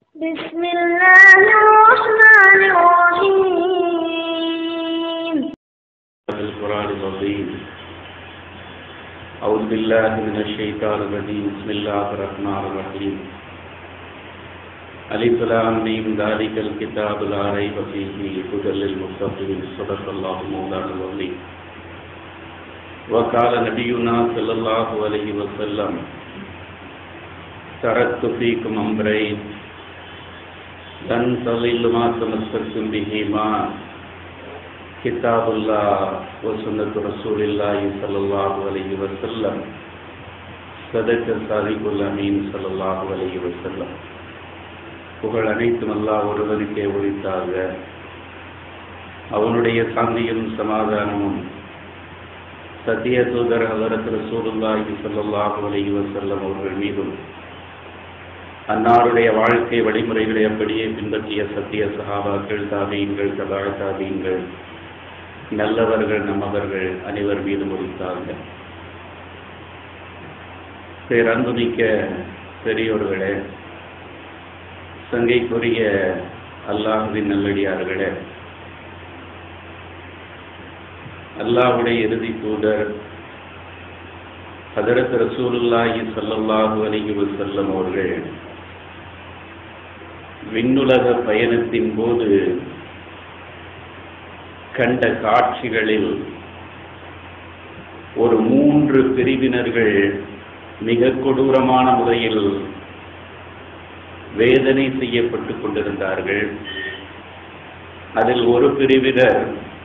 بسم الله الرحمن الرحيم القرآن العظيم أعوذ بالله من الشيطان الرجيم بسم الله الرحمن الرحيم ألف لام ميم ذلك الكتاب لا ريب فيه هدى للمتقين صدق الله مولانا العظيم وقال نبينا صلى الله عليه وسلم تركت فيكم أمرين لن تضلوا ما تمسكتم بهما كتاب الله وسنة رسول الله صلى الله عليه وسلم صدق صادق الأمين صلى الله عليه وسلم புகழ் அனைத்தும் அல்லாஹ் ஒருவனுக்கே உரித்தாக அவனுடைய சாந்தியும் சமாதானமும் சத்திய தூதர் ஹலரத் ரசூலுல்லாஹி ஸல்லல்லாஹு அலைஹி வஸல்லம் அவர்கள் மீதும் அன்னாருடைய வாழ்க்கை வழிமுறைகளை அப்படியே பின்பற்றிய சத்திய சகாபாக்கள் தாபீன்கள் சபா தாபீன்கள் நல்லவர்கள் நம்மவர்கள் அனைவர் மீது முடித்தாங்க பேரன்புமிக்க பெரியோர்களே சங்கைக்குரிய அல்லாஹுவின் நல்லடியார்களே அல்லாஹுடைய இறுதி தூதர் ஹதரத் ரசூலுல்லாஹி ஸல்லல்லாஹு அலைஹி வஸல்லம் அவர்கள் விண்ணுலக பயணத்தின் போது கண்ட காட்சிகளில் ஒரு மூன்று பிரிவினர்கள் மிக கொடூரமான முறையில் வேதனை செய்யப்பட்டு கொண்டிருந்தார்கள் அதில் ஒரு பிரிவினர்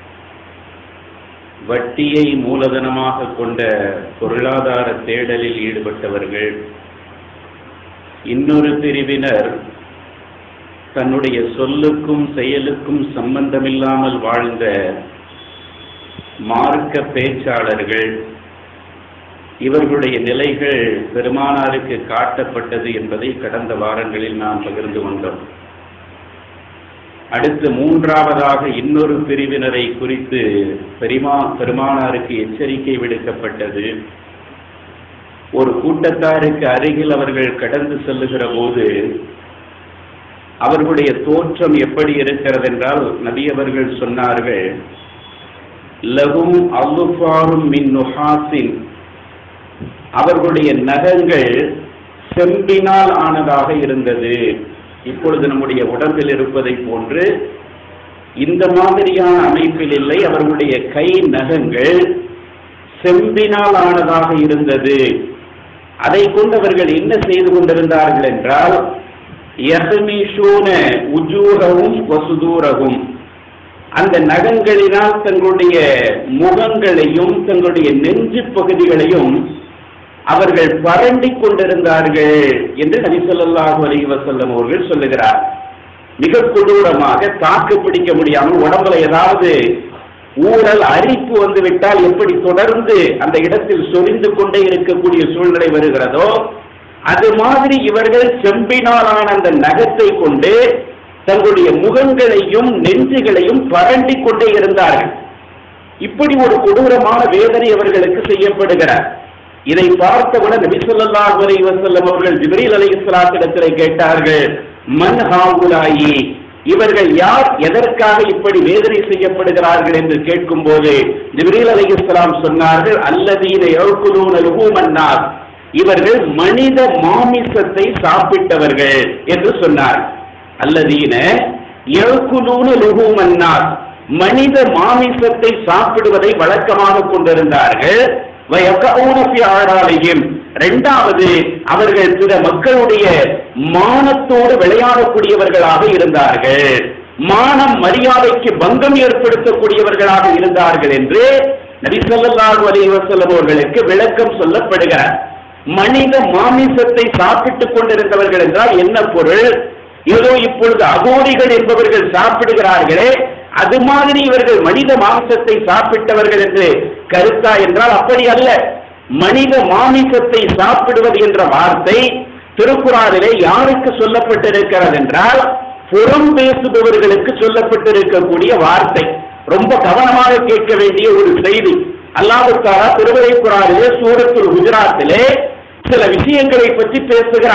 வட்டியை மூலதனமாக கொண்ட பொருளாதார தேடலில் ஈடுபட்டவர்கள் இன்னொரு பிரிவினர் தன்னுடைய சொல்லுக்கும் செயலுக்கும் சம்பந்தமில்லாமல் வாழ்ந்த மார்க்க பேச்சாளர்கள் இவர்களுடைய நிலைகள் பெருமானாருக்கு காட்டப்பட்டது என்பதை கடந்த வாரங்களில் நாம் பகிர்ந்து கொண்டோம் அடுத்து மூன்றாவதாக இன்னொரு பிரிவினரை குறித்து பெருமா பெருமானாருக்கு எச்சரிக்கை விடுக்கப்பட்டது ஒரு கூட்டத்தாருக்கு அருகில் அவர்கள் கடந்து செல்லுகிற போது அவர்களுடைய தோற்றம் எப்படி இருக்கிறது என்றால் நபி அவர்கள் சொன்னார்கள் லகும் அல்லுஃபாரும் மின் நுஹாசின் அவர்களுடைய நகங்கள் செம்பினால் ஆனதாக இருந்தது இப்பொழுது நம்முடைய உடம்பில் இருப்பதை போன்று இந்த மாதிரியான அமைப்பில் இல்லை அவர்களுடைய கை நகங்கள் செம்பினால் ஆனதாக இருந்தது அதை கொண்டு அவர்கள் என்ன செய்து கொண்டிருந்தார்கள் என்றால் யஹ்மிஷூன உஜூரவும் வசுதூரகும் அந்த நகங்களினால் தங்களுடைய முகங்களையும் தங்களுடைய நெஞ்சு பகுதிகளையும் அவர்கள் பரண்டி கொண்டிருந்தார்கள் என்று நபி ஸல்லல்லாஹு அலைஹி வஸல்லம் அவர்கள் சொல்லுகிறார் மிக கொடூரமாக தாக்கு பிடிக்க முடியாமல் உடம்புல ஏதாவது ஊழல் அரிப்பு வந்து விட்டால் எப்படி தொடர்ந்து அந்த இடத்தில் சொரிந்து கொண்டே இருக்கக்கூடிய சூழ்நிலை வருகிறதோ அது மாதிரி இவர்கள் செம்பினாலான அந்த நகத்தை கொண்டு தங்களுடைய முகங்களையும் நெஞ்சுகளையும் பரண்டி கொண்டே இருந்தார்கள் இப்படி ஒரு கொடூரமான வேதனை அவர்களுக்கு செய்யப்படுகிறார் இதை பார்த்தவுடன் நபி ஸல்லல்லாஹு அலைஹி வஸல்லம் அவர்கள் ஜிப்ரீல் அலைஹிஸ்ஸலாத்திடத்திலே கேட்டார்கள் மன் ஹாவுலாயி இவர்கள் யார் எதற்காக இப்படி வேதனை செய்யப்படுகிறார்கள் என்று கேட்கும்போது ஜிப்ரீல் அலைஹிஸ்ஸலாம் சொன்னார்கள் அல்லதீன யகுலூன லுஹூமன்னாஸ் இவர்கள் மனித மாமிசத்தை சாப்பிட்டவர்கள் என்று சொன்னார் அல்லதீன யகுலூன லுஹூமன்னாஸ் மனித மாமிசத்தை சாப்பிடுவதை வழக்கமாக கொண்டிருந்தார்கள் இரண்டாவது அவர்கள் பிற மக்களுடைய மானத்தோடு விளையாடக்கூடியவர்களாக இருந்தார்கள் மானம் மரியாதைக்கு பங்கம் ஏற்படுத்தக்கூடியவர்களாக இருந்தார்கள் என்று நபிசல்லாஹு அலி வசல்லம் அவர்களுக்கு விளக்கம் சொல்லப்படுகிறார் மனித மாமிசத்தை சாப்பிட்டுக் கொண்டிருந்தவர்கள் என்றால் என்ன பொருள் ஏதோ இப்பொழுது அகோரிகள் என்பவர்கள் சாப்பிடுகிறார்களே அது மாதிரி இவர்கள் மனித மாமிசத்தை சாப்பிட்டவர்கள் என்று கருத்தா என்றால் அப்படி அல்ல மனித மாமிசத்தை சாப்பிடுவது என்ற வார்த்தை திருக்குறாரிலே யாருக்கு சொல்லப்பட்டிருக்கிறது என்றால் புறம் பேசுபவர்களுக்கு சொல்லப்பட்டிருக்கக்கூடிய வார்த்தை ரொம்ப கவனமாக கேட்க வேண்டிய ஒரு செய்தி அல்லாஹுத்தாரா திருவரை குரானிலே சூரத்துல் குஜராத்திலே சில விஷயங்களை பற்றி பேசுகிறார்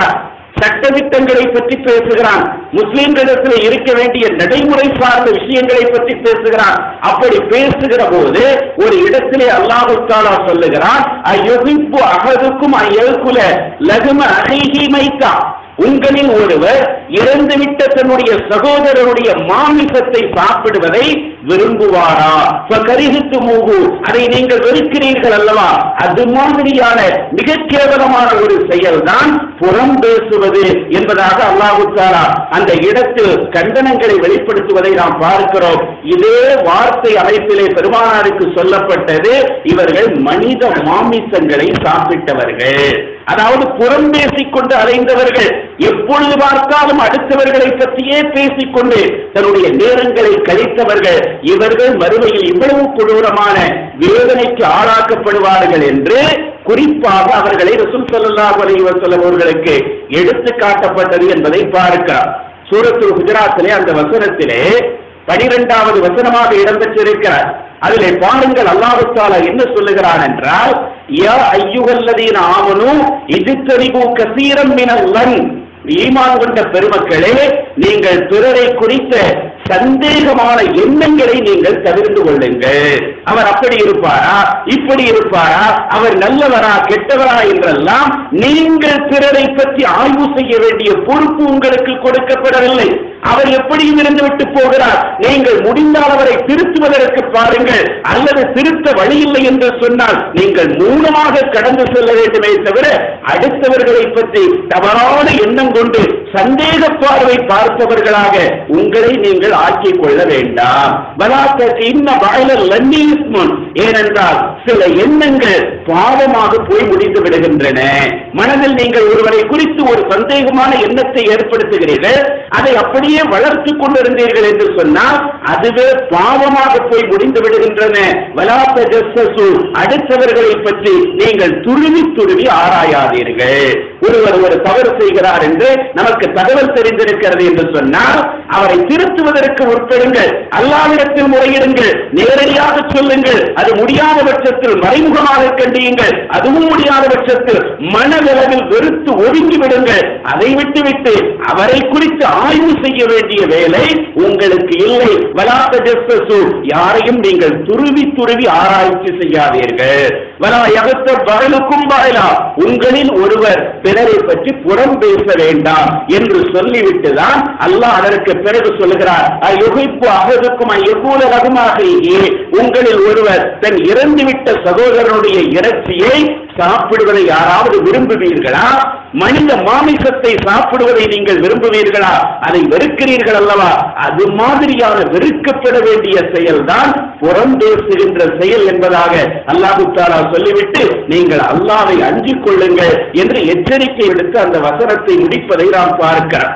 சட்டதிட்டங்களை பற்றி பேசுகிறான் முஸ்லிம்களிடத்தில் இருக்க வேண்டிய நடைமுறை சார்ந்த விஷயங்களை பற்றி பேசுகிறான் அப்படி பேசுகிற போது ஒரு இடத்திலே அல்லாஹு தாலா சொல்லுகிறான் அயுகிப்பு அகதுக்கும் அயல்குல லகும அகைகி மைத்தா உங்களில் ஒருவர் இறந்துவிட்ட தன்னுடைய சகோதரருடைய மாமிசத்தை சாப்பிடுவதை விரும்புவாரா கரிகித்து மூகு அதை நீங்கள் வெறுக்கிறீர்கள் அல்லவா அது மாதிரியான மிகக் கேவலமான ஒரு செயல்தான் புறம் பேசுவது என்பதாக அல்லாஹு தாலா அந்த இடத்தில் கண்டனங்களை வெளிப்படுத்துவதை நாம் பார்க்கிறோம் இதே வார்த்தை அமைப்பிலே பெருமானாருக்கு சொல்லப்பட்டது இவர்கள் மனித மாமிசங்களை சாப்பிட்டவர்கள் அதாவது புறம் பேசிக்கொண்டு அலைந்தவர்கள் எப்பொழுது பார்த்தாலும் அடுத்தவர்களை பற்றியே பேசிக்கொண்டு தன்னுடைய நேரங்களை கழித்தவர்கள் இவர்கள் மறுமையில் இவ்வளவு கொடூரமான வேதனைக்கு ஆளாக்கப்படுவார்கள் என்று குறிப்பாக அவர்களை ரசூல் ஸல்லல்லாஹு அலைஹி வஸல்லம் அவர்களுக்கு எடுத்து காட்டப்பட்டது என்பதை பார்க்கிறார் சூரத்துல் குஜராத்திலே அந்த வசனத்திலே பனிரெண்டாவது வசனமாக இடம்பெற்றிருக்கிறார் அதிலே பாருங்கள் அல்லாஹு தாலா என்ன சொல்லுகிறான் என்றால் யா ஐயுகல்லதீன ஆமனு இஜ்தரிபு கசீரம் மினல்லன் ஈமான் கொண்ட பெருமக்களே நீங்கள் பிறரை குறித்த சந்தேகமான எண்ணங்களை நீங்கள் தவிர்த்து கொள்ளுங்கள் அவர் அப்படி இருப்பாரா இப்படி இருப்பாரா அவர் நல்லவரா கெட்டவரா என்றெல்லாம் நீங்கள் பிறரை பற்றி ஆய்வு செய்ய வேண்டிய பொறுப்பு உங்களுக்கு கொடுக்கப்படவில்லை அவர் எப்படியும் இருந்து விட்டு போகிறார் நீங்கள் முடிந்தால் அவரை திருத்துவதற்கு பாருங்கள் அல்லது திருத்த வழி இல்லை என்று சொன்னால் நீங்கள் மூலமாக கடந்து செல்ல வேண்டுமே தவிர அடுத்தவர்களை பற்றி தவறான எண்ணம் கொண்டு சந்தேக பார்வை பார்ப்பவர்களாக உங்களை நீங்கள் ஆக்கிக் கொள்ள வேண்டாம் வலாத்த இன்ன வாயிலல் லன்னீஸ்முன் ஏனென்றால் சில எண்ணங்கள் பாவமாக போய் முடிந்து விடுகின்றன மனதில் நீங்கள் ஒருவரை குறித்து ஒரு சந்தேகமான எண்ணத்தை ஏற்படுத்துகிறீர்கள் அதை அப்படியே வளர்த்துக் கொண்டிருந்தீர்கள் என்று சொன்னால் அதுவே பாவமாக போய் முடிந்து விடுகின்றன வலாத்த ஜஸ்ஸு அடுத்தவர்களை பற்றி நீங்கள் துருவி துருவி ஆராயாதீர்கள் ஒருவர் ஒரு தவறு செய்கிறார் என்று நமக்கு தகவல் தெரிந்திருக்கிறது என்று சொன்னால் அவரை திருத்துவதற்கு உட்படுங்கள் அல்லாவிடத்தில் முறையிடுங்கள் நேரடியாக சொல்லுங்கள் அது முடியாத பட்சத்தில் மறைமுகமாக கண்டியுங்கள் அதுவும் முடியாத பட்சத்தில் மனதளவில் வெறுத்து ஒதுங்கி விடுங்கள் அதை விட்டுவிட்டு அவரை குறித்து ஆய்வு செய்ய வேண்டிய வேலை உங்களுக்கு இல்லை வலாத்த ஜஸ்ஸு யாரையும் நீங்கள் துருவி துருவி ஆராய்ச்சி செய்யாதீர்கள் வலா யகத்த பகலுக்கும் பாயலா உங்களில் ஒருவர் பிறரை பற்றி புறம் பேச வேண்டாம் என்று சொல்லிவிட்டு தான் அல்லாஹ் அதற்கு பிறகு சொல்லுகிறார் அயுகைப்பு அகதுக்கும் எவ்வளவு ரகமாக உங்களில் ஒருவர் தன் இறந்துவிட்ட சகோதரனுடைய இறைச்சியை சாப்பிடுவதை யாராவது விரும்புவீர்களா மனித மாமிசத்தை சாப்பிடுவதை நீங்கள் விரும்புவீர்களா அதை வெறுக்கிறீர்கள் அல்லவா அது மாதிரியான வெறுக்கப்பட வேண்டிய செயல்தான் புறம் பேசுகின்ற செயல் என்பதாக அல்லாஹு தாலா சொல்லிவிட்டு நீங்கள் அல்லாவை அஞ்சிக் கொள்ளுங்கள் என்று எச்சரிக்கை விடுத்து அந்த வசனத்தை முடிப்பதை நாம் பார்க்கிறோம்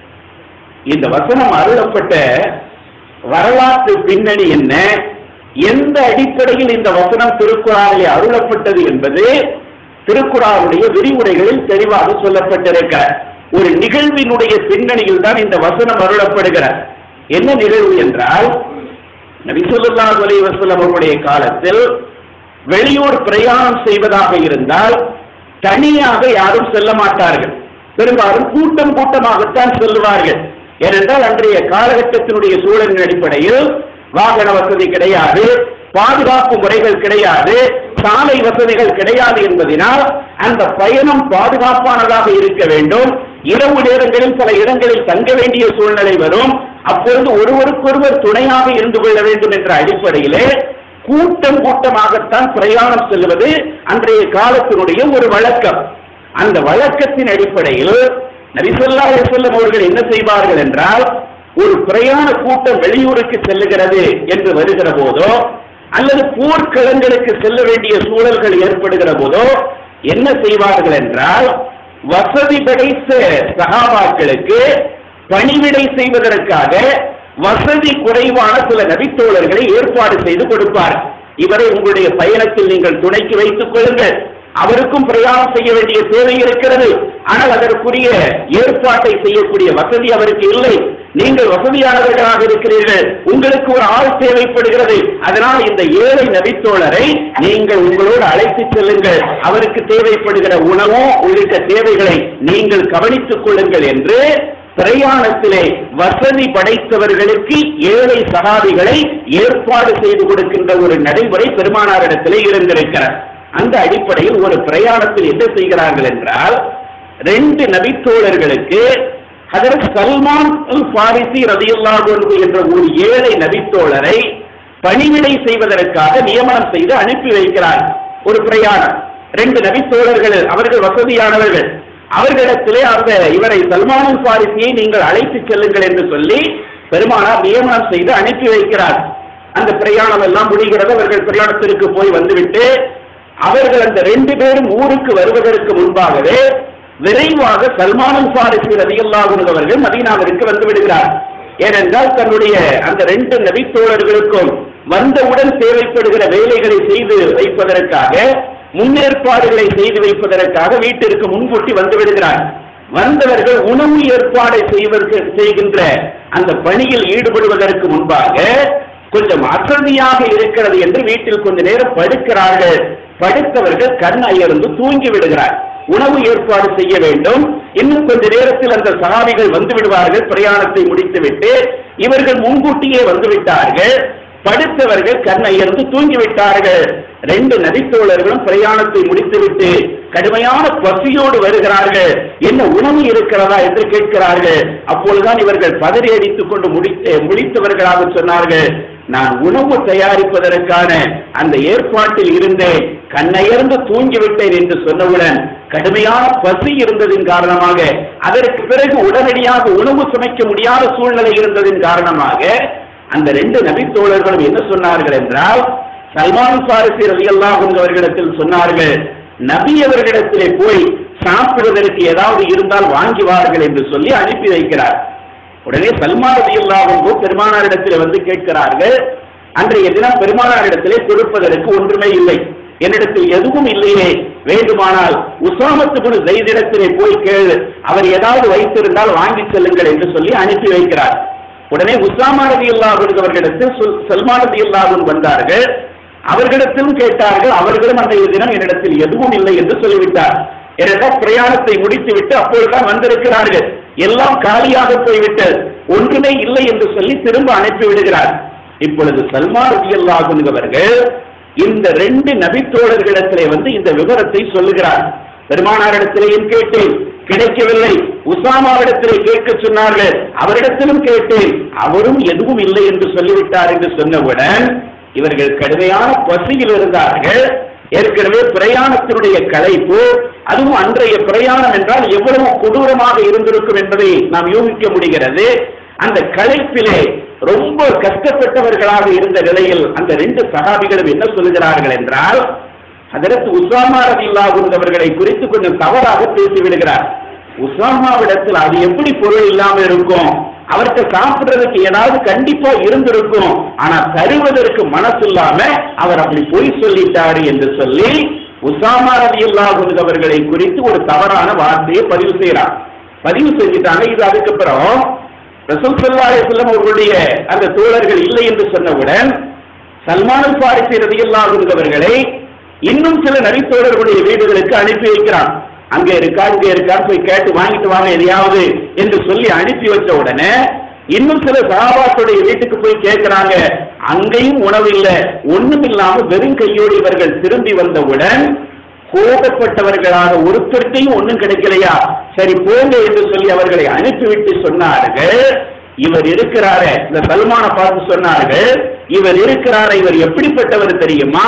இந்த வசனம் அருளப்பட்ட வரலாற்று பின்னணி என்ன எந்த அடிப்படையில் இந்த வசனம் திருக்குறானிலே அருளப்பட்டது என்பது திருக்குறானுடைய விரிவுரைகளில் தெளிவாக சொல்லப்பட்டிருக்க ஒரு நிகழ்வினுடைய பின்னணியில் தான் இந்த வசனம் அருளப்படுகிறார் என்ன நிகழ்வு என்றால் நபிசுல்லாஹ் அலைஹி வஸல்லம் அவருடைய காலத்தில் வெளியூர் பிரயாணம் செய்வதாக இருந்தால் தனியாக யாரும் செல்ல மாட்டார்கள் பெரும்பாலும் கூட்டம் கூட்டமாகத்தான் செல்வார்கள் ஏனென்றால் அன்றைய காலகட்டத்தினுடைய சூழலின் அடிப்படையில் வாகன வசதி கிடையாது பாதுகாப்பு முறைகள் கிடையாது சாலை வசதிகள் கிடையாது என்பதனால் அந்த பயணம் பாதுகாப்பானதாக இருக்க வேண்டும் இரவு நேரங்களில் பல இடங்களில் தங்க வேண்டிய சூழ்நிலை வரும் அப்பொழுது ஒருவருக்கொருவர் துணையாக இருந்து கொள்ள வேண்டும் என்ற அடிப்படையிலே கூட்டம் கூட்டமாகத்தான் பிரயாணம் செல்வது அன்றைய காலத்தினுடைய ஒரு வழக்கம் அந்த வழக்கத்தின் அடிப்படையில் நபிசல்லா செல்லும் அவர்கள் என்ன செய்வார்கள் என்றால் ஒரு பிரயாண கூட்டம் வெளியூருக்கு செல்லுகிறது என்று வருகிற போதோ அல்லது போர்க்களங்களுக்கு செல்ல வேண்டிய சூழல்கள் ஏற்படுகிற போதோ என்ன செய்வார்கள் என்றால் வசதி படைத்த சகாபாக்களுக்கு பணிவிடை செய்வதற்காக வசதி குறைவான சில நபித்தோழர்களை ஏற்பாடு செய்து கொடுப்பார் இவரை உங்களுடைய பயணத்தில் நீங்கள் துணைக்கு வைத்துக் கொள்ளுங்கள் அவருக்கும் பிரயாணம் செய்ய வேண்டிய தேவை இருக்கிறது ஆனால் அதற்குரிய ஏற்பாட்டை செய்யக்கூடிய வசதி அவருக்கு இல்லை நீங்கள் வசதியானவர்களாக இருக்கிறீர்கள் உங்களுக்கு ஒரு ஆள் தேவைப்படுகிறது அதனால் இந்த ஏழை நபித்தோழரை நீங்கள் உங்களோடு அழைத்துச் செல்லுங்கள் அவருக்கு தேவைப்படுகிற உணவோ உள்ளிட்ட தேவைகளை நீங்கள் கவனித்துக் கொள்ளுங்கள் என்று பிரயாணத்திலே வசதி படைத்தவர்களுக்கு ஏழை சகாபிகளை ஏற்பாடு செய்து கொடுக்கின்ற ஒரு நடைமுறை பெருமானாரிடத்திலே இருந்திருக்கிறார் அந்த அடிப்படையில் ஒரு பிரயாணத்தில் என்ன செய்கிறார்கள் என்றால் ரெண்டு நபித்தோழர்களுக்கு ஹதரத் சல்மான் அல் ஃபாரிசி ரதியுல்லாஹு அன்ஹு என்ற ஒரு ஏழை நபித்தோழரை பணிவிடை செய்வதற்காக நியமனம் செய்து அனுப்பி வைக்கிறார் ஒரு பிரயாணம் ரெண்டு நபித்தோழர்கள் அவர்கள் வசதியானவர்கள் அவர்களிடத்திலே அந்த இவரை சல்மான் பாரிசியை நீங்கள் அழைத்துச் செல்லுங்கள் என்று சொல்லி பெருமானார் நியமனம் செய்து அனுப்பி வைக்கிறார் அந்த பிரயாணம் எல்லாம் முடிகிறது அவர்கள் பிரயாணத்திற்கு போய் வந்துவிட்டு அவர்கள் அந்த ரெண்டு பேரும் ஊருக்கு வருவதற்கு முன்பாகவே விரைவாக சல்மான் பாரிசி ரதியல்லாஹு அவர்கள் மதீனாவிற்கு வந்து விடுகிறார் ஏனென்றால் தன்னுடைய அந்த ரெண்டு நபித்தோழர்களுக்கும் வந்தவுடன் தேவைப்படுகிற வேலைகளை செய்து வைப்பதற்காக முன்னேற்பாடுகளை செய்து வைப்பதற்காக வீட்டிற்கு முன்கூட்டி வந்து விடுகிறார் வந்தவர்கள் உணவு ஏற்பாடு செய்வதற்கு செய்கின்ற அந்த பணியில் ஈடுபடுவதற்கு முன்பாக கொஞ்சம் அசதியாக இருக்கிறது என்று வீட்டில் கொஞ்ச நேரம் படுக்கிறார்கள் படுத்தவர்கள் கண் அயர்ந்து தூங்கி விடுகிறார் உணவு ஏற்பாடு செய்ய வேண்டும் இன்னும் கொஞ்ச நேரத்தில் அந்த சகாபிகள் வந்து விடுவார்கள் பிரயாணத்தை முடித்துவிட்டு இவர்கள் முன்கூட்டியே வந்து விட்டார்கள் படுத்தவர்கள் கண்ணயர்ந்து தூங்கிவிட்டார்கள் ரெண்டு நதித்தோழர்களும் பிரயாணத்தை முடித்துவிட்டு கடுமையான பசியோடு வருகிறார்கள் என்ன உணவு இருக்கிறதா என்று கேட்கிறார்கள் அப்பொழுதுதான் இவர்கள் பதறி அடித்துக் கொண்டு முடித்து முடித்தவர்களாக சொன்னார்கள் நான் உணவு தயாரிப்பதற்கான அந்த ஏற்பாட்டில் இருந்தேன் கண்ணயர்ந்து தூங்கிவிட்டேன் என்று சொன்னவுடன் கடுமையான பசி இருந்ததின் காரணமாக அதற்கு பிறகு உடனடியாக உணவு சமைக்க முடியாத சூழ்நிலை இருந்ததின் காரணமாக அந்த ரெண்டு நபித்தோழர்களும் என்ன சொன்னார்கள் என்றால் சல்மான் பாரிசி ரலியல்லாஹு அன்ஹு அவர்களிடத்தில் சொன்னார்கள் நபி அவர்களிடத்திலே போய் சாப்பிடுவதற்கு ஏதாவது இருந்தால் வாங்கி வாருங்கள் என்று சொல்லி அனுப்பி வைக்கிறார் உடனே சல்மான் ரலியல்லாஹு அன்ஹு பெருமானாரிடத்திலே வந்து கேட்கிறார்கள் அன்றைய தினம் பெருமானாரிடத்திலே கொடுப்பதற்கு ஒன்றுமே இல்லை என்னிடத்தில் எதுவும் இல்லையே வேண்டுமானால் உசாமத்து குரு ஜெய்திடத்திலே போய் கேளு அவர் ஏதாவது வைத்திருந்தால் வாங்கி செல்லுங்கள் என்று சொல்லி அனுப்பி வைக்கிறார் உடனே உசாமா ரதி அவர்களிடத்தில் சல்மான் ரதி வந்தார்கள் அவர்களிடத்திலும் கேட்டார்கள் அவர்களும் அன்றைய தினம் என்னிடத்தில் எதுவும் இல்லை என்று சொல்லிவிட்டார் ஏனென்றால் பிரயாணத்தை முடித்துவிட்டு அப்பொழுதுதான் வந்திருக்கிறார்கள் எல்லாம் காலியாக போய்விட்டது ஒன்றுமே இல்லை என்று சொல்லி திரும்ப அனுப்பி விடுகிறார் இப்பொழுது சல்மான் ரதி அவர்கள் இந்த ரெண்டு நபித்தோழர்களிடத்திலே வந்து இந்த விவரத்தை சொல்லுகிறார் பெருமானாரிடத்திலேயும் கேட்டேன் கிடைக்கவில்லை உசாமாவிடத்திலே கேட்க சொன்னார்கள் அவரிடத்திலும் கேட்டேன் அவரும் எதுவும் இல்லை என்று சொல்லிவிட்டார் என்று சொன்னவுடன் இவர்கள் கடுமையான பசியில் இருந்தார்கள் ஏற்கனவே பிரயாணத்தினுடைய கலைப்பு அதுவும் அன்றைய பிரயாணம் என்றால் எவ்வளவு கொடூரமாக இருந்திருக்கும் என்பதை நாம் யூகிக்க முடிகிறது அந்த கலைப்பிலே ரொம்ப கஷ்டப்பட்டவர்களாக இருந்த நிலையில் அந்த ரெண்டு சகாபிகளும் என்ன சொல்லுகிறார்கள் என்றால் அதற்கு உசாமா ரதில்லாஹு அவர்களை குறித்து கொஞ்சம் தவறாக பேசிவிடுகிறார் உசாமாவிடத்தில் அது எப்படி பொருள் இல்லாம இருக்கும் அவர்கிட்ட சாப்பிடுறதுக்கு ஏதாவது கண்டிப்பா இருந்திருக்கும் ஆனா தருவதற்கு மனசு இல்லாம அவர் அப்படி பொய் சொல்லிட்டாரு என்று சொல்லி உசாமா ரதியுல்லாஹு அவர்களை குறித்து ஒரு தவறான வார்த்தையை பதிவு செய்யறார் பதிவு செஞ்சுட்டாங்க இது அதுக்கப்புறம் ரசூல் ஸல்லல்லாஹு அலைஹி வஸல்லம் அவர்களுடைய அந்த தோழர்கள் இல்லை என்று சொன்னவுடன் சல்மான் பாரிசி ரதியுல்லாஹு அவர்களை இன்னும் சில நபித்தோழர்களுடைய வீடுகளுக்கு அனுப்பி வைக்கிறான் அங்கே இருக்கா இங்கே இருக்கா போய் கேட்டு வாங்கிட்டு வாங்க எதையாவது என்று சொல்லி அனுப்பி வச்ச உடனே இன்னும் சில சகாபாக்களுடைய வீட்டுக்கு போய் கேட்கிறாங்க அங்கேயும் உணவு இல்லை ஒண்ணும் இல்லாம வெறும் கையோடு இவர்கள் திரும்பி வந்தவுடன் கோபப்பட்டவர்களாக ஒருத்தருக்கையும் ஒண்ணும் கிடைக்கலையா சரி போங்க என்று சொல்லி அவர்களை அனுப்பிவிட்டு சொன்னார்கள் இவர் இருக்கிறாரே இந்த சல்மான பார்த்து சொன்னார்கள் இவர் இருக்கிறாரே இவர் எப்படிப்பட்டவர் தெரியுமா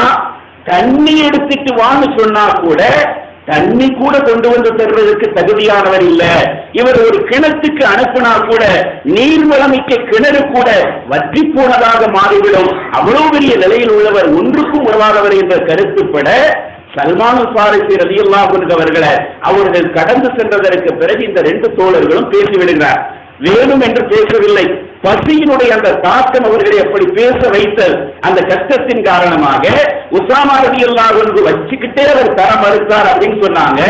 தண்ணி எடுத்துட்டு வான்னு சொன்னா கூட தண்ணி கூட கொண்டு வந்து தருவதற்கு தகுதியானவர் இல்ல இவர் ஒரு கிணத்துக்கு அனுப்பினா கூட நீர் வளமிக்க கிணறு கூட வற்றி போனதாக மாறிவிடும் அவ்வளவு பெரிய நிலையில் உள்ளவர் ஒன்றுக்கும் உறவாதவர் என்ற கருத்துப்பட சல்மான் பாரிசி ரலியல்லாஹு அன்ஹு அவர்களை அவர்கள் கடந்து சென்றதற்கு பிறகு இந்த ரெண்டு தோழர்களும் பேசிவிடுகிறார் வேணும் என்று பேசவில்லை பசியினுடைய அந்த தாக்கம் அவர்களை அப்படி பேச வைத்தல் அந்த கஷ்டத்தின் காரணமாக உசாமா ரலியல்லாஹு அன்ஹு வச்சுக்கிட்டே அவர் தர மறுத்தார் அப்படின்னு சொன்னாங்க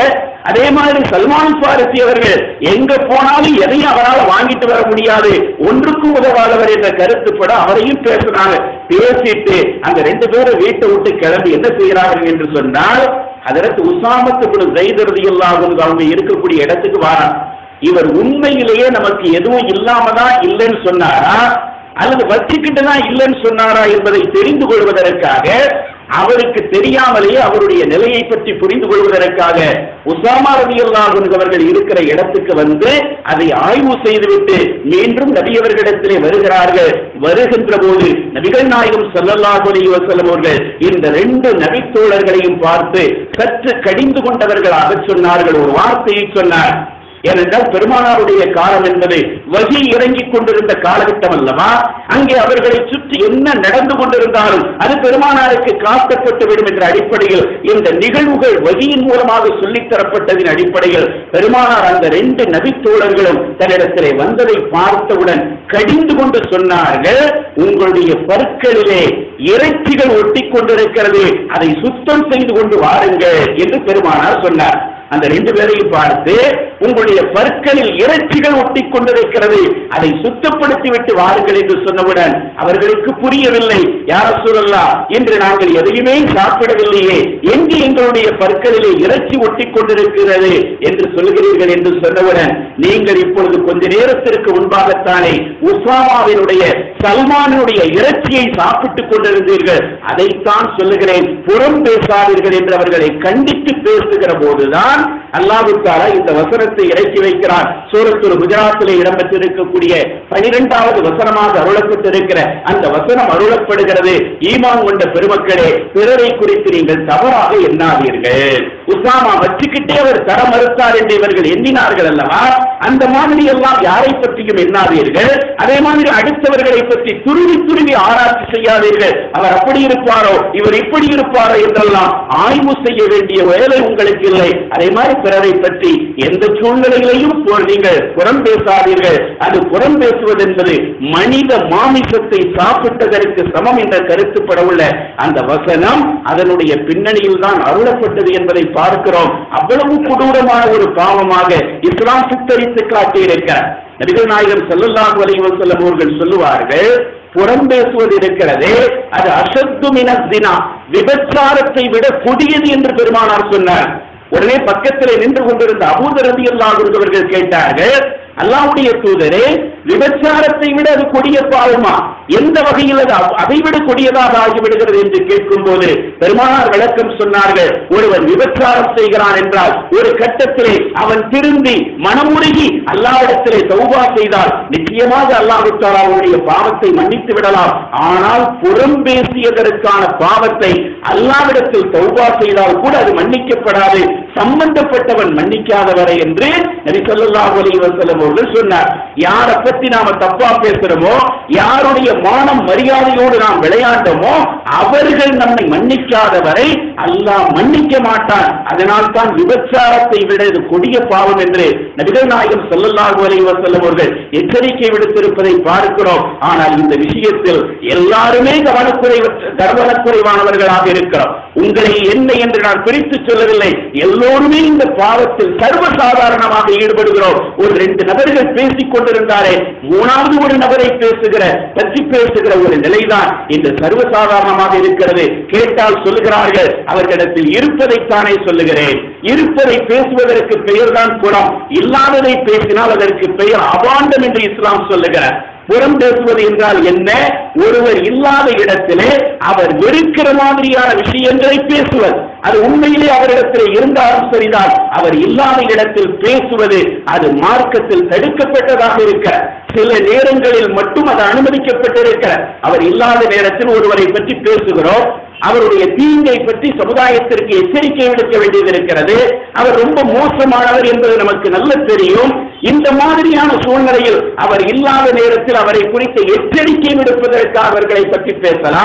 அதே மாதிரி சல்மான் பாரசி அவர்கள் எங்க போனாலும் எதையும் அவரால் வாங்கிட்டு வர முடியாது ஒன்றுக்கும் உதவாதவர் என்ற கருத்துப்பட அவரையும் பேசுனாங்க பேசிட்டு அந்த ரெண்டு பேரும் வீட்டை விட்டு கிளம்பி என்ன செய்கிறார்கள் என்று சொன்னால் அதற்கு உசாமத்து ஜெய்தரதியெல்லாம் அவங்க இருக்கக்கூடிய இடத்துக்கு வாரான் இவர் உண்மையிலேயே நமக்கு எதுவும் இல்லாம தான் இல்லைன்னு சொன்னாரா அல்லது வச்சுக்கிட்டு தான் இல்லைன்னு சொன்னாரா என்பதை தெரிந்து கொள்வதற்காக அவருக்கு தெரியாமலேயே அவருடைய நிலையை பற்றி புரிந்து கொள்வதற்காக உசாமா ரதியல்லாஹு அவர்கள் இருக்கிற இடத்துக்கு வந்து அதை ஆய்வு செய்துவிட்டு மீண்டும் நபியவர்களிடத்திலே வருகிறார்கள் வருகின்ற போது நபிகள் நாயகம் ஸல்லல்லாஹு அலைஹி வஸல்லம் அவர்கள் இந்த ரெண்டு நபித்தோழர்களையும் பார்த்து சற்று கடிந்து கொண்டவர்களாக சொன்னார்கள் ஒரு வார்த்தையை சொன்னார் ஏனென்றால் பெருமானாருடைய காலம் என்பது வகி இறங்கிக் கொண்டிருந்த காலகட்டம் அல்லவா அங்கே அவர்களை சுற்றி என்ன நடந்து கொண்டிருந்தாலும் அது பெருமானாருக்கு காக்கப்பட்டு விடும் என்ற அடிப்படையில் இந்த நிகழ்வுகள் வகியின் மூலமாக சொல்லித் தரப்பட்டதின் அடிப்படையில் பெருமானார் அந்த ரெண்டு நபித்தோழர்களும் தன்னிடத்திலே வந்ததை பார்த்தவுடன் கடிந்து கொண்டு சொன்னார்கள் உங்களுடைய பற்களிலே இறைச்சிகள் ஒட்டி கொண்டிருக்கிறது அதை சுத்தம் செய்து கொண்டு வாருங்கள் என்று பெருமானார் சொன்னார் அந்த ரெண்டு பேரையும் பார்த்து உங்களுடைய பற்களில் இறைச்சிகள் ஒட்டி கொண்டிருக்கிறது அதை சுத்தப்படுத்தி விட்டு வாருங்கள் என்று சொன்னவுடன் அவர்களுக்கு புரியவில்லை யார சொல்லலாம் இன்று நாங்கள் எதையுமே சாப்பிடவில்லையே எங்கு எங்களுடைய பற்களிலே இறைச்சி ஒட்டி கொண்டிருக்கிறது என்று சொல்கிறீர்கள் என்று சொன்னவுடன் நீங்கள் இப்பொழுது கொஞ்ச நேரத்திற்கு முன்பாகத்தானே உஸ்மாமாவினுடைய சல்மானுடைய இறைச்சியை சாப்பிட்டுக் கொண்டிருந்தீர்கள் அதைத்தான் சொல்லுகிறேன் புறம் பேசாதீர்கள் என்று அவர்களை கண்டித்து பேசுகிற போதுதான் அல்லாஹு தாலா இந்த வசனத்தை இறக்கி வைக்கிறான் சூரத்துல் குஜராத்திலே இடம்பெற்றிருக்கக்கூடிய பனிரெண்டாவது வசனமாக அருளப்பட்டிருக்கிற அந்த வசனம் அருளப்படுகிறது ஈமான் கொண்ட பெருமக்களே பிறரை குறித்து நீங்கள் தவறாக எண்ணாதீர்கள் உசாமா வச்சுக்கிட்டே அவர் தர மறுத்தார் என்று இவர்கள் எண்ணினார்கள் அல்லவா அந்த மாதிரி எல்லாம் யாரை பற்றியும் எண்ணாதீர்கள் அதே மாதிரி அடுத்தவர்களை பற்றி துருவி துருவி ஆராய்ச்சி செய்யாதீர்கள் அவர் அப்படி இருப்பாரோ இவர் இப்படி இருப்பாரோ என்றெல்லாம் ஆய்வு செய்ய வேண்டிய வேலை உங்களுக்கு இல்லை அதே மாதிரி பிறரை பற்றி எந்த சூழ்நிலைகளையும் போ- நீங்கள் புறம் பேசாதீர்கள் அது புறம் பேசுவது என்பது மனித மாமிசத்தை சாப்பிட்டதற்கு சமம் என்ற கருத்துப்படவுள்ள அந்த வசனம் அதனுடைய பின்னணியில் தான் அருளப்பட்டது என்பதை பார்க்கிறோம் அவ்வளவு கொடூரமான ஒரு பாவமாக இஸ்லாம் சித்தரித்து காட்டியிருக்கிறார் நபிகள் நாயகம் ஸல்லல்லாஹு அலைஹி வஸல்லம் அவர்கள் சொல்லுவார்கள் புறம் பேசுவது இருக்கிறதே அது அசத்து மினஸ்தினா விபச்சாரத்தை விட கொடியது என்று பெருமானார் சொன்னார் உடனே பக்கத்தில் நின்று கொண்டிருந்த அபூதரதி அவர்கள் கேட்டார்கள் அல்லாஹ்வுடைய தூதரே விபச்சாரத்தை விட அது கொடிய பாவமா எந்த வகையில் அது அவ்- அதை விட கொடியதாக ஆகிவிடுகிறது என்று கேட்கும் போது பெருமானார் விளக்கம் சொன்னார்கள் ஒருவன் விபச்சாரம் செய்கிறான் என்றால் ஒரு கட்டத்திலே அவன் திருந்தி மனமுருகி அல்லாவிடத்திலே தௌபா செய்தால் நிச்சயமாக அல்லாஹு தஆலா அவனுடைய பாவத்தை மன்னித்து விடலாம் ஆனால் புறம் பேசியதற்கான பாவத்தை அல்லாவிடத்தில் தௌபா செய்தால் கூட அது மன்னிக்கப்படாது சம்பந்தப்பட்டவன் மன்னிக்காதவரை என்று நபி ஸல்லல்லாஹு அலைஹி வஸல்லம் அவர்கள் சொன்னார் யாரை பத்தி நாம தப்பா பேசுறோமோ யாருடைய மானம் மரியாதையோடு நாம் விளையாண்டோமோ அவர்கள் நம்மை மன்னிக்காதவரை அல்லாஹ் மன்னிக்க மாட்டான் அதனால் தான் விபச்சாரத்தை விட இது கொடிய பாவம் என்று நபிகள் நாயகம் ஸல்லல்லாஹு அலைஹி வஸல்லம் அவர்கள் எச்சரிக்கை விடுத்திருப்பதை பார்க்கிறோம் ஆனால் இந்த விஷயத்தில் எல்லாருமே கவனக்குறைவு கவனக்குறைவானவர்களாக இருக்கிறோம் உங்களை என்ன என்று நான் பிரித்து சொல்லவில்லை எல்லோருமே இந்த பாவத்தில் சர்வசாதாரணமாக ஈடுபடுகிறோம் ஒரு ரெண்டு நபர்கள் பேசிக் கொண்டிருந்தாரே மூணாவது ஒரு நபரை பேசுகிற பற்றி பேசுகிற ஒரு நிலைதான் இந்த சர்வசாதாரணமாக இருக்கிறது கேட்டால் சொல்லுகிறார்கள் அவர்களிடத்தில் இருப்பதைத்தானே சொல்லுகிறேன் இருப்பதை பேசுவதற்கு பெயர்தான் குணம் இல்லாததை பேசினால் அதற்கு பெயர் அபாண்டம் என்று இஸ்லாம் சொல்லுகிறார் புறம் பேசுவது என்றால் என்ன ஒருவர் இல்லாத இடத்திலே அவர் வெறுக்கிற மாதிரியான விஷயங்களை பேசுவது அது உண்மையிலே அவரிடத்தில் இருந்தாலும் சரிதான் அவர் இல்லாத இடத்தில் பேசுவது அது மார்க்கத்தில் தடுக்கப்பட்டதாக இருக்க சில நேரங்களில் மட்டும் அது அனுமதிக்கப்பட்டிருக்க அவர் இல்லாத நேரத்தில் ஒருவரை பற்றி பேசுகிறோம் அவருடைய தீங்கை பற்றி சமுதாயத்திற்கு எச்சரிக்கை விடுக்க வேண்டியது இருக்கிறது அவர் ரொம்ப மோசமானவர் என்பது நமக்கு நல்ல தெரியும் இந்த மாதிரியான சூழ்நிலையில் அவர் இல்லாத நேரத்தில் அவரை குறித்த எச்சரிக்கை விடுப்பதற்காக அவர்களை பற்றி பேசலாம்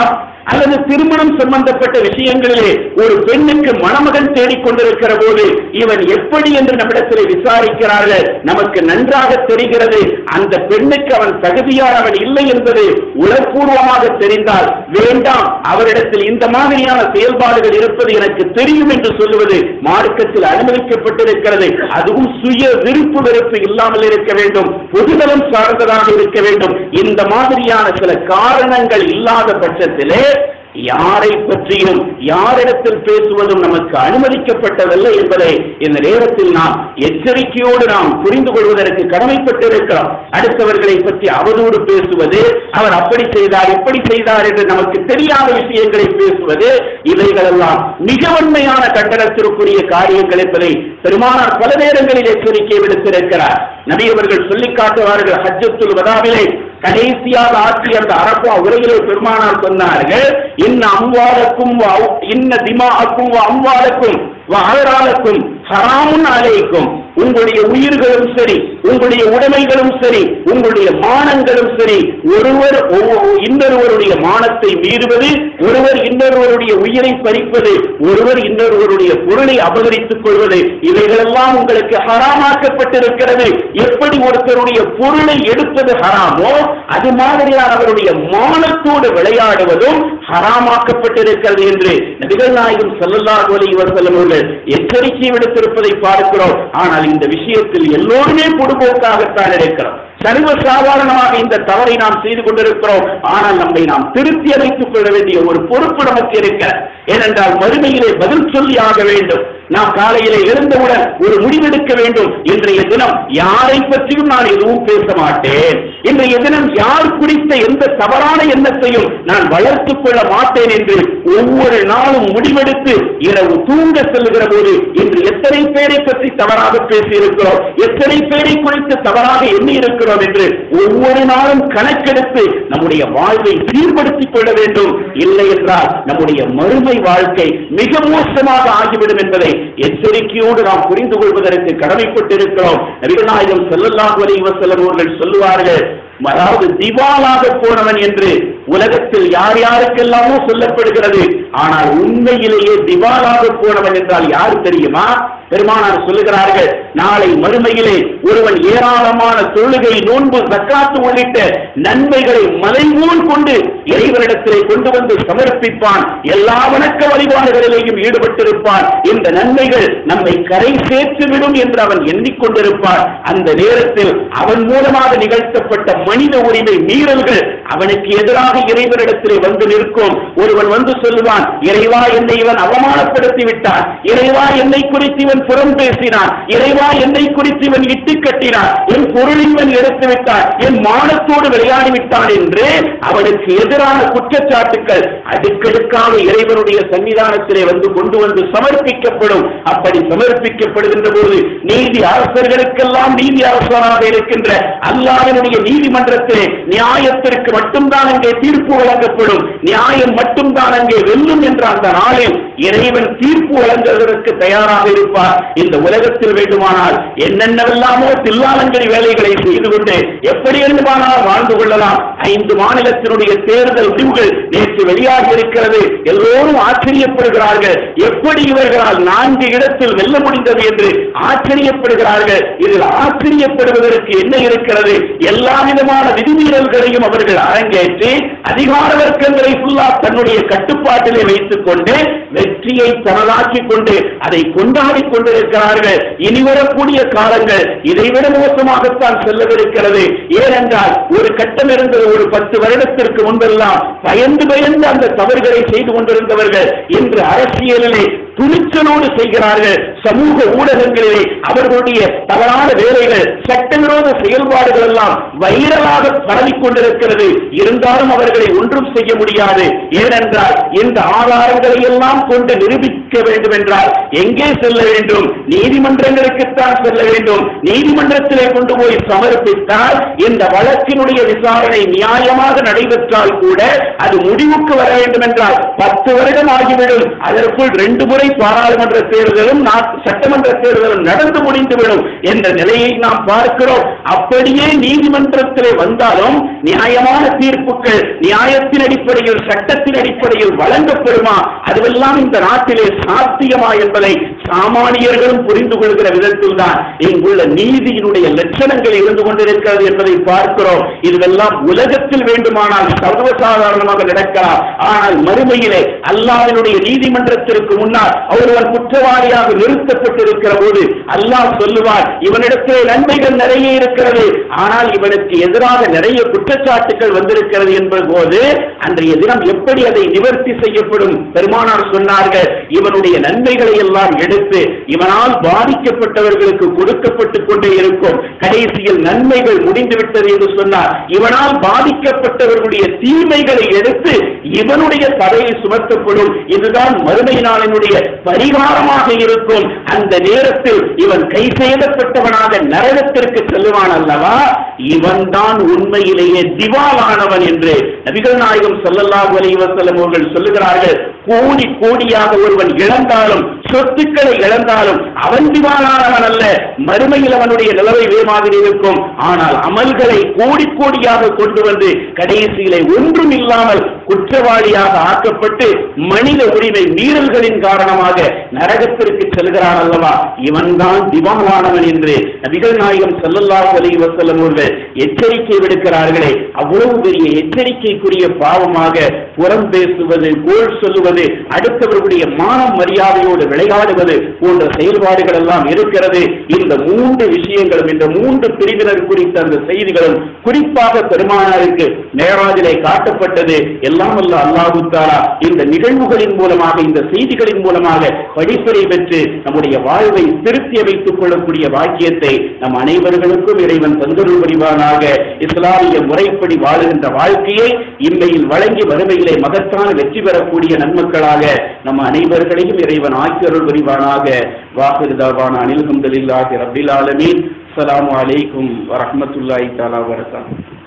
அல்லது திருமணம் சம்பந்தப்பட்ட விஷயங்களிலே ஒரு பெண்ணுக்கு மணமகன் தேடிக்கொண்டிருக்கிற போது இவன் எப்படி என்று நம்மிடத்தில் விசாரிக்கிறார்கள் நமக்கு நன்றாக தெரிகிறது அந்த பெண்ணுக்கு அவன் தகுதியானவன் இல்லை என்பது உளப்பூர்வமாக தெரிந்தால் வேண்டாம் அவரிடத்தில் இந்த மாதிரியான செயல்பாடுகள் இருப்பது எனக்கு தெரியும் என்று சொல்லுவது மார்க்கத்தில் அனுமதிக்கப்பட்டிருக்கிறது அதுவும் சுய விருப்பு வெறுப்பு இல்லாமல் இருக்க வேண்டும் பொதுநலம் சார்ந்ததாக இருக்க வேண்டும் இந்த மாதிரியான சில காரணங்கள் இல்லாத பட்சத்திலே யாரை பற்றியும் யாரிடத்தில் பேசுவதும் நமக்கு அனுமதிக்கப்பட்டதல்ல என்பதை இந்த நேரத்தில் நாம் எச்சரிக்கையோடு நாம் புரிந்து கொள்வதற்கு கடமைப்பட்டிருக்கிறோம் அடுத்தவர்களை பற்றி அவதூறு பேசுவது அவர் அப்படி செய்தார் இப்படி செய்தார் என்று நமக்கு தெரியாத விஷயங்களை பேசுவது இவைகளெல்லாம் மிக உண்மையான கண்டனத்திற்குரிய காரியங்கள் என்பதை பெருமானார் பல நேரங்களில் எச்சரிக்கை விடுத்திருக்கிறார் நபி அவர்கள் சொல்லிக் காட்டுவார்கள் ஹஜ்ஜத்துல் வதாவிலே கடைசியாக ஆற்றிய அந்த அரப்பா உரையிலே பெருமானார் சொன்னார்கள் இன்ன அம்வாலக்கும் வ அவு- இன்ன திமாக்கும் வ அம்வாலக்கும் வ அகராலக்கும் ஹராமுன் அலைக்கும் உங்களுடைய உயிர்களும் சரி உங்களுடைய உடைமைகளும் சரி உங்களுடைய மானங்களும் சரி ஒருவர் ஒவ்வொ- இன்னொருவருடைய மானத்தை மீறுவது ஒருவர் இன்னொருவருடைய உயிரை பறிப்பது ஒருவர் இன்னொருவருடைய பொருளை அபகரித்துக் கொள்வது இவைகளெல்லாம் உங்களுக்கு ஹராமாக்கப்பட்டிருக்கிறது எப்படி ஒருத்தருடைய பொருளை எடுப்பது ஹராமோ அது மாதிரியான அவருடைய மானத்தோடு விளையாடுவதும் ஹராமாக்கப்பட்டிருக்கிறது என்று நபிகள் நாயகம் ஸல்லல்லாஹு அலைஹி வஸல்லம் அவர்கள் எச்சரிக்கை விடுத்திருப்பதை பார்க்கிறோம் ஆனால் இந்த விஷயத்தில் எல்லோருமே பொடுபோக்காகத்தான் இருக்கிறோம் சர்வ சாதாரணமாக இந்த தவறை நாம் செய்து கொண்டிருக்கிறோம் ஆனால் நம்மை நாம் திருத்தி அமைத்துக் கொள்ள வேண்டிய ஒரு பொறுப்பு நமக்கு இருக்கிறது ஏனென்றால் மறுமையிலே பதில் சொல்லி ஆக வேண்டும் நாம் காலையிலே எழுந்தவுடன் ஒரு முடிவெடுக்க வேண்டும் இன்றைய தினம் யாரை பற்றியும் நான் எதுவும் பேச மாட்டேன் இன்றைய தினம் யார் குறித்த எந்த தவறான எண்ணத்தையும் நான் வளர்த்துக் கொள்ள மாட்டேன் என்று ஒவ்வொரு நாளும் முடிவெடுத்து இரவு தூங்க செல்லுகிற போது இன்று எத்தனை பேரை பற்றி தவறாக பேசியிருக்கிறோம் எத்தனை பேரை குறித்து தவறாக எண்ணி இருக்கிறோம் என்று ஒவ்வொரு நாளும் கணக்கெடுத்து நம்முடைய வாழ்வை சீர்படுத்திக் கொள்ள வேண்டும் இல்லை என்றால் நம்முடைய மறுமை வாழ்க்கை மிக மோசமாக ஆகிவிடும் என்பதை எச்சரிக்கையோடு நாம் புரிந்து கொள்வதற்கு கடமைப்பட்டிருக்கிறோம் நபிகள் நாயகம் ஸல்லல்லாஹு அலைஹி வஸல்லம் அவர்கள் சொல்லுவார்கள் அதாவது திவாலாக போனவன் என்று உலகத்தில் யார் யாருக்கெல்லாமோ சொல்லப்படுகிறது ஆனால் உண்மையிலேயே திவாலாக போனவன் என்றால் யார் தெரியுமா பெருமானார் சொல்லுகிறார்கள் நாளை மறுமையிலே ஒருவன் ஏராளமான தொழுகை நோன்பு சக்காத்து உள்ளிட்ட நன்மைகளை மலைபோல் கொண்டு இறைவனிடத்திலே கொண்டு வந்து சமர்ப்பிப்பான் எல்லா வணக்க வழிபாடுகளிலேயும் ஈடுபட்டிருப்பான் இந்த நன்மைகள் நம்மை கரை சேர்த்துவிடும் என்று அவன் எண்ணிக்கொண்டிருப்பான் அந்த நேரத்தில் அவன் மூலமாக நிகழ்த்தப்பட்ட மனித உரிமை மீறல்கள் அவனுக்கு எதிராக இறைவனிடத்திலே வந்து நிற்கும் ஒருவன் வந்து சொல்லுவான் இறைவா என்னை இவன் அவமானப்படுத்தி விட்டான் இறைவா என்னை குறித்து இவன் புறம் பேசினான் இறைவா என்னை குறித்து இவன் இட்டு கட்டினான் என் பொருளை இவன் எடுத்து விட்டான் என் மானத்தோடு விளையாடி விட்டான் என்று அவனுக்கு எதிரான குற்றச்சாட்டுக்கள் அடுக்கடுக்காக இறைவனுடைய சன்னிதானத்திலே வந்து கொண்டு வந்து சமர்ப்பிக்கப்படும் அப்படி சமர்ப்பிக்கப்படுகின்ற போது நீதி அரசர்களுக்கெல்லாம் நீதி அரசராக இருக்கின்ற அல்லாஹ்வினுடைய நீதிமன்றத்திலே நியாயத்திற்கு மட்டும்தான் அங்கே தீர்ப்பு வழங்கப்படும் நியாயம் மட்டும்தான் அங்கே வெல்லும் என்ற அந்த நாளில் இறைவன் தீர்ப்பு வழங்குவதற்கு தயாராக இருப்பார் இந்த உலகத்தில் வேண்டுமானால் என்னென்னவெல்லாமோ தில்லாலங்கடி வேலைகளை செய்து கொண்டு எப்படி வேண்டுமானால் வாழ்ந்து கொள்ளலாம் ஐந்து மாநிலத்தினுடைய தேர்தல் முடிவுகள் நேற்று வெளியாகி இருக்கிறது எல்லோரும் ஆச்சரியப்படுகிறார்கள் எப்படி இவர்களால் நான்கு இடத்தில் வெல்ல முடிந்தது என்று ஆச்சரியப்படுகிறார்கள் இதில் ஆச்சரியப்படுவதற்கு என்ன இருக்கிறது எல்லா விதமான விதிமீறல்களையும் அவர்கள் அரங்கேற்றி அதிகார வர்க்கங்களை ஃபுல்லா தன்னுடைய கட்டுப்பாட்டிலே வைத்துக் கொண்டு வெற்றியை தனதாக்கிக் கொண்டு அதை கொண்டாடி கொண்டிருக்கிறார்கள் இனி வரக்கூடிய காலங்கள் இதைவிட மோசமாகத்தான் செல்லவிருக்கிறது ஏனென்றால் ஒரு கட்டம் இருந்தது ஒரு பத்து வருடத்திற்கு முன்பெல்லாம் பயந்து பயந்து அந்த தவறுகளை செய்து கொண்டிருந்தவர்கள் இன்று அரசியலிலே துணிச்சலோடு செய்கிறார்கள் சமூக ஊடகங்களிலே அவர்களுடைய தவறான வேலைகள் சட்டவிரோத செயல்பாடுகள் எல்லாம் வைரலாக பரவிக் கொண்டிருக்கிறது இருந்தாலும் அவர்களை ஒன்றும் செய்ய முடியாது ஏனென்றால் இந்த ஆதாரங்களை எல்லாம் கொண்டு நிரூபிக்க வேண்டும் என்றால் எங்கே செல்ல வேண்டும் நீதிமன்றங்களுக்குத்தான் செல்ல வேண்டும் நீதிமன்றத்திலே கொண்டு போய் சமர்ப்பித்தால் இந்த வழக்கினுடைய விசாரணை நியாயமாக நடைபெற்றால் கூட அது முடிவுக்கு வர வேண்டும் என்றால் பத்து வருடம் ஆகிவிடும் அதற்குள் ரெண்டு முறை பாராளுமன்ற தேர்தலும் நா- சட்டமன்ற தேர்தலும் நடந்து முடிந்துவிடும் என்ற நிலையை நாம் பார்க்கிறோம் அப்படியே நீதிமன்றத்திலே வந்தாலும் நியாயமான தீர்ப்புகள் நியாயத்தின் அடிப்படையில் சட்டத்தின் அடிப்படையில் வழங்கப்படுமா அதுவெல்லாம் இந்த நாட்டிலே சாத்தியமா என்பதை சாமானியர்களும் புரிந்து கொள்கிற விதத்தில் தான் இங்குள்ள நீதியினுடைய லட்சணங்கள் இருந்து கொண்டிருக்கிறது என்பதை பார்க்கிறோம் இதுவெல்லாம் உலகத்தில் வேண்டுமானால் சர்வசாதாரணமாக நடக்கலாம் ஆனால் மறுமையிலே அல்லாஹ்வினுடைய நீதிமன்றத்திற்கு முன்னால் ஒருவன் குற்றவாளியாக நிறுத்தப்பட்டிருக்கிற போது அல்லாஹ் சொல்லுவார் இவனிடத்திலே நன்மைகள் நிறைய இருக்கிறது ஆனால் இவனுக்கு எதிராக நிறைய குற்றச்சாட்டுகள் வந்திருக்கிறது என்பது போது அன்றைய தினம் எப்படி அதை நிவர்த்தி செய்யப்படும் பெருமானார் சொன்னார்கள் இவனுடைய நன்மைகளை எல்லாம் எடுத்து இவனால் பாதிக்கப்பட்டவர்களுக்கு கொடுக்கப்பட்டுக் கொண்டே இருக்கும் கடைசியில் நன்மைகள் முடிந்துவிட்டது என்று சொன்னார் இவனால் பாதிக்கப்பட்டவர்களுடைய தீமைகளை எடுத்து இவனுடைய தலையை சுமத்தப்படும் இதுதான் மறுமை நாளினுடைய பரிகாரமாக இருக்கும் அந்த நேரத்தில் இவன் கை செய்யப்பட்டவனாக நரகத்திற்கு செல்லுவான் அல்லவா இவன்தான் உண்மையிலேயே திவாலானவன் என்று நபிகள் நாயகம் ஸல்லல்லாஹு அலைஹி வஸல்லம் அவர்கள் சொல்லுகிறார்கள் கோடி கோடியாக ஒருவன் இழந்தாலும் சொத்துக்களை இழந்தாலும் அவன் திவாலானவன் அல்ல மறுமையில் அவனுடைய நிலவை வே மாதிரி இருக்கும் ஆனால் அமல்களை கோடி கோடியாக கொண்டு வந்து கடைசியிலே ஒன்றும் இல்லாமல் குற்றவாளியாக ஆக்கப்பட்டு மனித உரிமை மீறல்களின் காரணமாக நரகத்திற்கு செல்கிறான் அல்லவா இவன்தான் திவாலானவன் என்று நபிகள் நாயகம் ஸல்லல்லாஹு அலைஹி வஸல்லம் அவர்கள் எச்சரிக்கை விடுக்கிறார்களே அவ்வளவு பெரிய எச்சரிக்கைக்குரிய பாவமாக புறம் பேசுவது கோல் சொல்லுவது அடுத்தவர்களுடைய மானம் மரியாதையோடு விளையாடுவது போன்ற செயல்பாடுகள் எல்லாம் இருக்கிறது இந்த மூன்று விஷயங்களும் இந்த மூன்று பிரிவினர் குறித்த அந்த செய்திகளும் குறிப்பாக பெருமானாருக்கு மேராஜிலே காட்டப்பட்டது எல்லாம் அல்ல அல்லாஹு தாலா இந்த நிகழ்வுகளின் மூலமாக இந்த செய்திகளின் மூலமாக படிப்பறை பெற்று நம்முடைய வாழ்வை திருத்தி அமைத்துக் கொள்ளக்கூடிய வாக்கியத்தை நம் அனைவர்களுக்கும் இறைவன் தந்தருள் புரிவானாக இஸ்லாமிய முறைப்படி வாழுகின்ற வாழ்க்கையை இம்மையில் வழங்கி வறுமையிலே மகத்தான வெற்றி பெறக்கூடிய நன்மக்களாக நம் அனைவர்களையும் இறைவன் ஆக்கியருள் புரிவானாக வாஹிருதாவான அனில் ஹம்துலில்லாஹி ரப்பில் ஆலமீன் அஸ்ஸலாமு அலைக்கும் வரஹ்மத்துல்லாஹி தஆலா வரகாத்துஹு